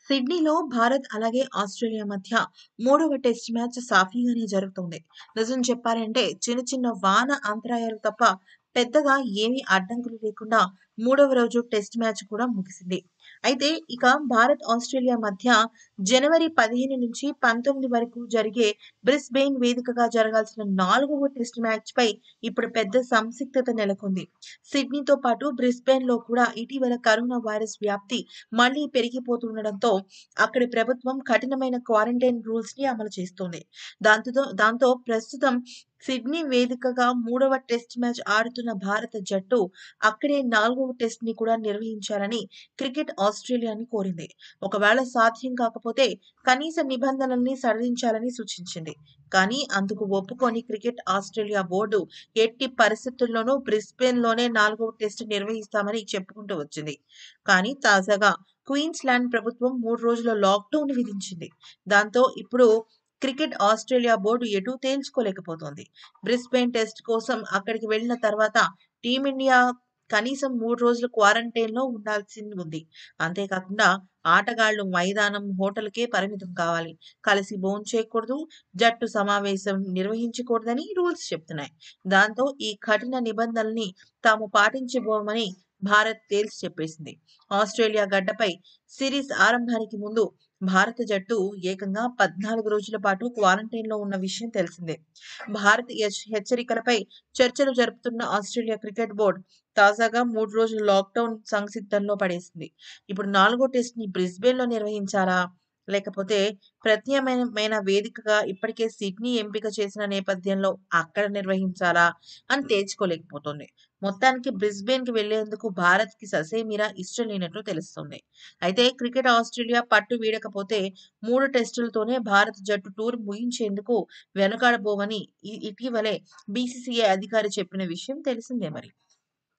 సిడ్నీలో భారత్ అలాగే ఆస్ట్రేలియా మధ్య మూడవ టెస్ట్ మ్యాచ్ సాఫీగానే జరుగుతోంది. నిజం చెప్పాలంటే చిన్న చిన్న వాన అంతరాయాలు తప్ప పెద్దగా ఏమీ అడ్డంకులు లేకుండా మూడవ రోజు టెస్ట్ మ్యాచ్ కూడా ముగిసింది. అయితే ఇక భారత్, ఆస్ట్రేలియా మధ్య జనవరి 15 నుంచి 19 వరకు జరిగే బ్రిస్బేన్ వేదికగా జరగాల్సిన నాలుగవ టెస్ట్ మ్యాచ్‌పై ఇప్పుడు పెద్ద సంసిక్తత నెలకొంది. సిడ్నీతో పాటు బ్రిస్బేన్‌లో కూడా ఇటీవల కరోనా వైరస్ వ్యాప్తి మళ్లీ పెరిగిపోతుండటంతో అక్కడి ప్రభుత్వం కఠినమైన క్వారంటైన్ రూల్స్‌ని అమలు చేస్తోంది. దాంతో దాంతో ప్రస్తుతం సిడ్నీ వేదికగా మూడవ టెస్ట్ మ్యాచ్ ఆడుతున్న భారత జట్టు అక్కడే నాలుగవ టెస్ట్‌ని కూడా నిర్వహించాలని క్రికెట్ ఆస్ట్రేలియాని కోరింది. ఒకవేళ సాధ్యం కాకపోతే కనీస నిబంధనల్ని సడలించాలని సూచించింది. కానీ అందుకు ఒప్పుకోని క్రికెట్ ఆస్ట్రేలియా బోర్డు ఎట్టి పరిస్థితుల్లోనూ బ్రిస్బేన్‌లోనే నాలుగవ టెస్ట్ నిర్వహిస్తామని చెప్పుకుంటూ వచ్చింది. కానీ తాజాగా క్వీన్స్‌లాండ్ ప్రభుత్వం మూడు రోజుల లాక్‌డౌన్ విధించింది. దాంతో ఇప్పుడు క్రికెట్ ఆస్ట్రేలియా బోర్డు ఎటూ తేల్చుకోలేకపోతోంది. బ్రిస్బేన్ టెస్ట్ కోసం అక్కడికి వెళ్లిన తర్వాత టీమిండియా కనీసం మూడు రోజులు క్వారంటైన్‌లో ఉండాల్సి ఉంది. అంతేకాకుండా ఆటగాళ్లు మైదానం, హోటల్‌కే పరిమితం కావాలి. కలిసి భోంచేయకూడదు, జట్టు సమావేశం నిర్వహించకూడదని రూల్స్ చెప్తున్నాయి. దాంతో ఈ కఠిన నిబంధనల్ని తాము పాటించబోమని భారత్ తేల్చి చెప్పేసింది. ఆస్ట్రేలియా గడ్డపై సిరీస్ ఆరంభానికి ముందు భారత జట్టు ఏకంగా 14 రోజుల పాటు క్వారంటైన్‌లో ఉన్న విషయం తెలిసిందే. భారత్ హెచ్ హెచ్చరికలపై చర్చలు జరుపుతున్న ఆస్ట్రేలియా క్రికెట్ బోర్డు తాజాగా మూడు రోజుల లాక్‌డౌన్ సంసిద్ధంలో పడేసింది. ఇప్పుడు నాలుగో టెస్ట్‌ని బ్రిస్బేన్‌లో నిర్వహించాలా? లేకపోతే ప్రత్యామ్నాయమైన వేదికగా ఇప్పటికే సిడ్నీ ఎంపిక చేసిన నేపథ్యంలో అక్కడ నిర్వహించాలా? అని తేల్చుకోలేకపోతోంది. మొత్తానికి బ్రిస్బేన్‌కి వెళ్లేందుకు భారత్‌కి ససేమిరా ఇష్టం లేనట్లు తెలుస్తోంది. అయితే క్రికెట్ ఆస్ట్రేలియా పట్టు వీడకపోతే మూడు టెస్టులతోనే భారత జట్టు టూర్ ముగించేందుకు వెనుకాడబోమని ఇ ఇటీవలే బీసీసీఐ అధికారి చెప్పిన విషయం తెలిసిందే మరి.